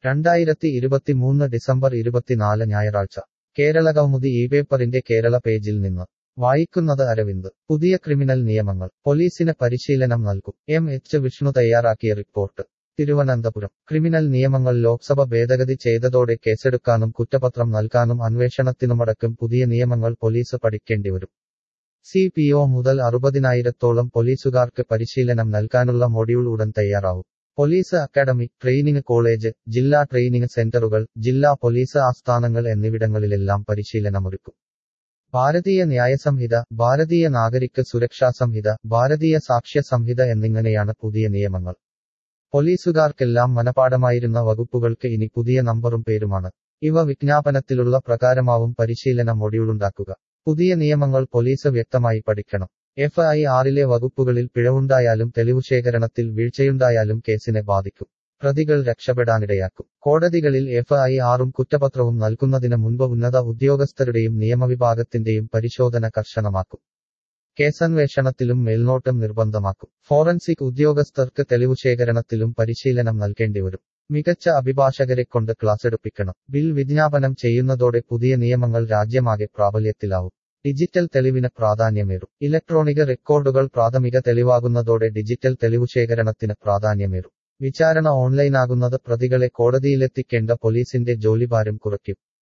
രണ്ടായിരത്തി ഇരുപത്തിമൂന്ന് ഡിസംബർ ഇരുപത്തിനാല് ഞായറാഴ്ച കേരള കൗമുദി ഈ പേപ്പറിന്റെ കേരള പേജിൽ നിന്ന് വായിക്കുന്നത് അരവിന്ദ് പുതിയ ക്രിമിനൽ നിയമങ്ങൾ പോലീസിന് പരിശീലനം നൽകും എം എച്ച് വിഷ്ണു തയ്യാറാക്കിയ റിപ്പോർട്ട് തിരുവനന്തപുരം ക്രിമിനൽ നിയമങ്ങൾ ലോക്സഭ ഭേദഗതി ചെയ്തതോടെ കേസെടുക്കാനും കുറ്റപത്രം നൽകാനും അന്വേഷണത്തിനുമടക്കം പുതിയ നിയമങ്ങൾ പോലീസ് പഠിക്കേണ്ടിവരും സി പി ഒ മുതൽ അറുപതിനായിരത്തോളം പോലീസുകാർക്ക് പരിശീലനം നൽകാനുള്ള മൊഡ്യൂൾ ഉടൻ തയ്യാറാവും പോലീസ് അക്കാഡമി ട്രെയിനിങ് കോളേജ് ജില്ലാ ട്രെയിനിങ് സെന്ററുകൾ ജില്ലാ പോലീസ് ആസ്ഥാനങ്ങൾ എന്നിവിടങ്ങളിലെല്ലാം പരിശീലനമൊരുക്കും ഭാരതീയ ന്യായസംഹിത ഭാരതീയ നാഗരിക സുരക്ഷാ സംഹിത ഭാരതീയ സാക്ഷ്യ സംഹിത എന്നിങ്ങനെയാണ് പുതിയ നിയമങ്ങൾ പോലീസുകാർക്കെല്ലാം മനപാഠമായിരുന്ന വകുപ്പുകൾക്ക് ഇനി പുതിയ നമ്പറും പേരുമാണ് ഇവ വിജ്ഞാപനത്തിലുള്ള പ്രകാരമാവും പരിശീലന മൊഡ്യൂളുണ്ടാക്കുക പുതിയ നിയമങ്ങൾ പോലീസ് വ്യക്തമായി പഠിക്കണം എഫ് ഐ ആറിലെ വകുപ്പുകളിൽ പിഴവുണ്ടായാലും തെളിവുശേഖരണത്തിൽ വീഴ്ചയുണ്ടായാലും കേസിനെ ബാധിക്കും പ്രതികൾ രക്ഷപ്പെടാനിടയാക്കും കോടതികളിൽ എഫ് ഐ ആറും കുറ്റപത്രവും നൽകുന്നതിന് മുൻപ് ഉന്നത ഉദ്യോഗസ്ഥരുടെയും നിയമവിഭാഗത്തിന്റെയും പരിശോധന കർശനമാക്കും കേസന്വേഷണത്തിലും മേൽനോട്ടം നിർബന്ധമാക്കും ഫോറൻസിക് ഉദ്യോഗസ്ഥർക്ക് തെളിവുശേഖരണത്തിലും പരിശീലനം നൽകേണ്ടിവരും മികച്ച അഭിഭാഷകരെക്കൊണ്ട് ക്ലാസ്സെടുപ്പിക്കണം ബിൽ വിജ്ഞാപനം ചെയ്യുന്നതോടെ പുതിയ നിയമങ്ങൾ രാജ്യമാകെ പ്രാബല്യത്തിലാവും ഡിജിറ്റൽ തെളിവിന് പ്രാധാന്യമേറും ഇലക്ട്രോണിക് റെക്കോർഡുകൾ പ്രാഥമിക തെളിവാകുന്നതോടെ ഡിജിറ്റൽ തെളിവുശേഖരണത്തിന് പ്രാധാന്യമേറും വിചാരണ ഓൺലൈനാകുന്നത് പ്രതികളെ കോടതിയിലെത്തിക്കേണ്ട പോലീസിന്റെ ജോലിഭാരം കുറയ്ക്കും